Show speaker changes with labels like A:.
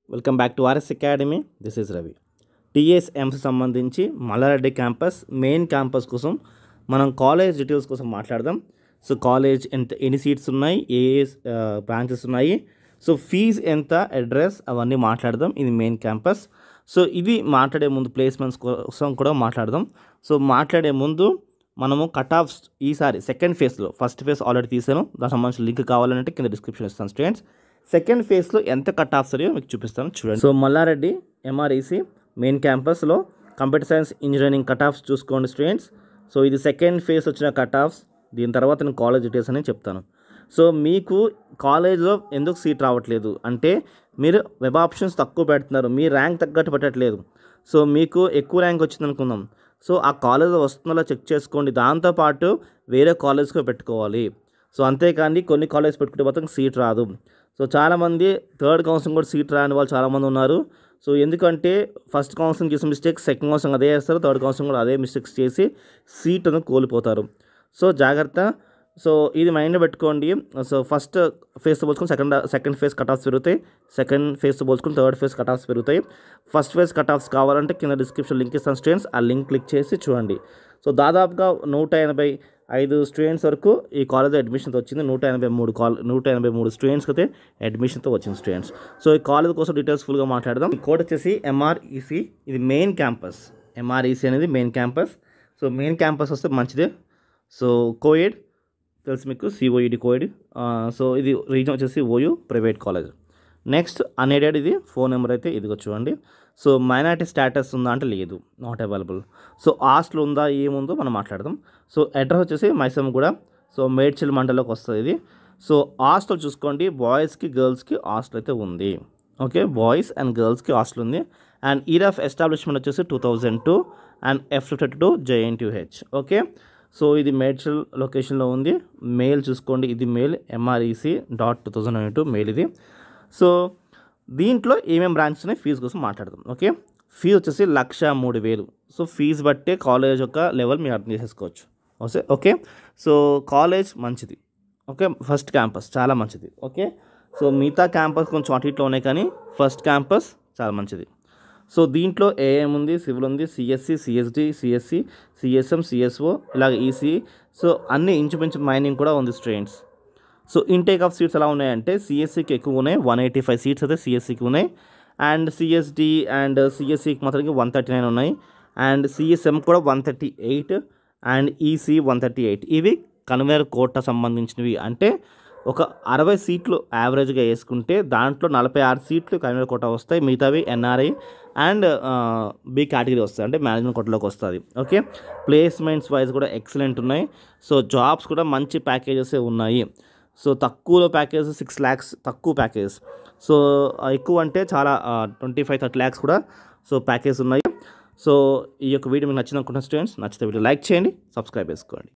A: welcome back to R S academy this is Ravi T S M S సంబంధించి Malla Reddy campus main campus కోసం మనం college details కోసం మాట్లాడదాం సో కాలేజ్ ఎంత ఎన్ని సీట్స్ ఉన్నాయి ఏ ఏ బ్రాంచెస్ ఉన్నాయి సో ఫీజ్ ఎంత అడ్రస్ అవన్నీ మాట్లాడదాం ఇది మెయిన్ క్యాంపస్ సో ఇది మాట్లాడే ముందు ప్లేస్మెంట్స్ కోసం కూడా మాట్లాడదాం సో మాట్లాడే ముందు మనము కట్ ఆఫ్స్ ఈసారి సెకండ్ ఫేజ్లో ఫస్ట్ ఫేజ్ ఆల్రెడీ తీసాను దానికి సంబంధించిన లింక్ కావాలంటే కింద డిస్క్రిప్షన్ ఇస్తాను స్టూడెంట్స్ సెకండ్ ఫేజ్లో ఎంత కట్ ఆఫ్స్ అయ్యో మీకు చూపిస్తాను చూడండి సో మల్లారెడ్డి ఎంఆర్ఈసి మెయిన్ క్యాంపస్లో computer science engineering cutoffs చూసుకోండి స్టూడెంట్స్ సో ఇది సెకండ్ ఫేజ్ వచ్చిన కట్ ఆఫ్స్ దీని తర్వాత నేను కాలేజ్ డీటెయిల్స్ అని చెప్తాను సో మీకు కాలేజ్లో ఎందుకు సీట్ రావట్లేదు అంటే మీరు వెబ్ ఆప్షన్స్ తక్కువ పెడుతున్నారు మీ ర్యాంక్ తగ్గట్టు పెట్టట్లేదు సో మీకు ఎక్కువ ర్యాంక్ వచ్చింది అనుకుందాం సో ఆ కాలేజ్లో వస్తుందో చెక్ చేసుకోండి దాంతోపాటు వేరే కాలేజ్కి పెట్టుకోవాలి సో అంతేకాని కొన్ని కాలేజ్ పెట్టుకుంటే మాత్రం సీట్ రాదు సో చాలామంది థర్డ్ కౌన్సిలింగ్ కూడా సీట్ రాని వాళ్ళు చాలామంది ఉన్నారు సో ఎందుకంటే ఫస్ట్ కౌన్సిలింగ్ చేసిన మిస్టేక్స్ సెకండ్ కౌన్సిలింగ్ అదే చేస్తారు థర్డ్ కౌన్సిలింగ్ కూడా అదే మిస్టేక్స్ చేసి సీట్ అనేది కోల్పోతారు సో జాగ్రత్త సో ఇది మైండ్లో పెట్టుకోండి సో ఫస్ట్ ఫేజ్తో పోల్చుకుని second second phase cutoffs పెరుగుతాయి సెకండ్ ఫేజ్తో పోల్చుకుని థర్డ్ ఫేజ్ కట్ ఆఫ్స్ పెరుగుతాయి ఫస్ట్ ఫేజ్ కట్ ఆఫ్స్ కావాలంటే కింద డిస్క్రిప్షన్ లింక్ ఇస్తాను స్టూడెంట్స్ ఆ లింక్ క్లిక్ చేసి చూడండి సో దాదాపుగా నూట ఎనభై ఐదు స్టూడెంట్స్ వరకు ఈ కాలేజ్ అడ్మిషన్తో వచ్చింది నూట ఎనభై మూడు కాల్ నూట ఎనభై మూడు స్టూడెంట్స్కి అయితే అడ్మిషన్తో వచ్చింది స్టూడెంట్స్ సో ఈ కాలేజ్ కోసం డీటెయిల్స్ ఫుల్గా మాట్లాడదాం ఈ కోడ్ వచ్చేసి ఎంఆర్ఈసి ఇది మెయిన్ క్యాంపస్ ఎంఆర్ఈసి అనేది main campus so main campus వస్తే మంచిదే సో కోయిడ్ తెలుసు మీకు సిఓఈడి కోయిడ్ సో ఇది రీజన్ వచ్చేసి OU private college next unaided ఇది ఫోన్ నెంబర్ అయితే ఇదిగో చూడండి సో మైనార్టీ స్టేటస్ ఉందా అంటే లేదు నాట్ అవైలబుల్ సో హాస్టల్ ఉందా ఏముందో మనం మాట్లాడదాం సో అడ్రస్ వచ్చేసి మైసమ్ కూడా సో మేడ్చల్ మండలంలోకి వస్తుంది ఇది సో హాస్టల్ చూసుకోండి బాయ్స్కి గర్ల్స్కి హాస్టల్ అయితే ఉంది ఓకే బాయ్స్ అండ్ గర్ల్స్కి హాస్టల్ ఉంది అండ్ ఇయర్ ఆఫ్ ఎస్టాబ్లిష్మెంట్ వచ్చేసి two thousand two and F thirty two JNTH okay so ఇది మేడ్చల్ లొకేషన్లో ఉంది మెయిల్ చూసుకోండి ఇది mail MREC dot two thousand twenty two mail ఇది సో దీంట్లో ఏమేమి బ్రాంచెస్ ఉన్నాయి ఫీజు కోసం మాట్లాడదాం ఓకే ఫీజు వచ్చేసి లక్ష మూడు వేలు సో ఫీజు బట్టే కాలేజ్ యొక్క లెవెల్ మీరు అర్థం చేసేసుకోవచ్చు ఓకే ఓకే సో కాలేజ్ మంచిది ఓకే ఫస్ట్ క్యాంపస్ చాలా మంచిది ఓకే సో మిగతా క్యాంపస్ కొంచెం అటు ఇట్లో ఉన్నాయి కానీ ఫస్ట్ క్యాంపస్ చాలా మంచిది సో దీంట్లో ఏఎం ఉంది సివిల్ ఉంది CSC CSD CSC CSM CSO ఇలాగ ఈసీ సో అన్ని ఇంచుమించు మైనింగ్ కూడా ఉంది students so intake of seats ఎలా ఉన్నాయంటే సిఎస్సికి ఎక్కువ ఉన్నాయి వన్ ఎయిటీ ఫైవ్ సీట్స్ అయితే సిఎస్సికి ఉన్నాయి అండ్ సిఎస్డి అండ్ సిఎస్సికి మాత్రం వన్ థర్టీ నైన్ ఉన్నాయి అండ్ సిఎస్ఎం కూడా one thirty eight and EC one thirty eight ఇవి కన్వేర్ కోట సంబంధించినవి అంటే ఒక అరవై సీట్లు యావరేజ్గా వేసుకుంటే దాంట్లో నలభై ఆరు సీట్లు కన్వేర్ కోట వస్తాయి మిగతావి ఎన్ఆర్ఐ అండ్ బి కేటగిరీ వస్తాయి అంటే మేనేజ్మెంట్ కోటలోకి వస్తుంది ఓకే ప్లేస్మెంట్స్ వైజ్ కూడా ఎక్సలెంట్ ఉన్నాయి సో జాబ్స్ కూడా మంచి ప్యాకేజెస్ ఉన్నాయి సో తక్కువలో ప్యాకేజ్ సిక్స్ ల్యాక్స్ తక్కువ ప్యాకేజ్ సో ఎక్కువ అంటే చాలా ట్వంటీ ఫైవ్ థర్టీ ల్యాక్స్ కూడా సో ప్యాకేజ్ ఉన్నాయి సో ఈ యొక్క వీడియో మీకు నచ్చింది అనుకుంటున్న స్టూడెంట్స్ నచ్చితే వీడియో లైక్ చేయండి సబ్స్క్రైబ్ చేసుకోండి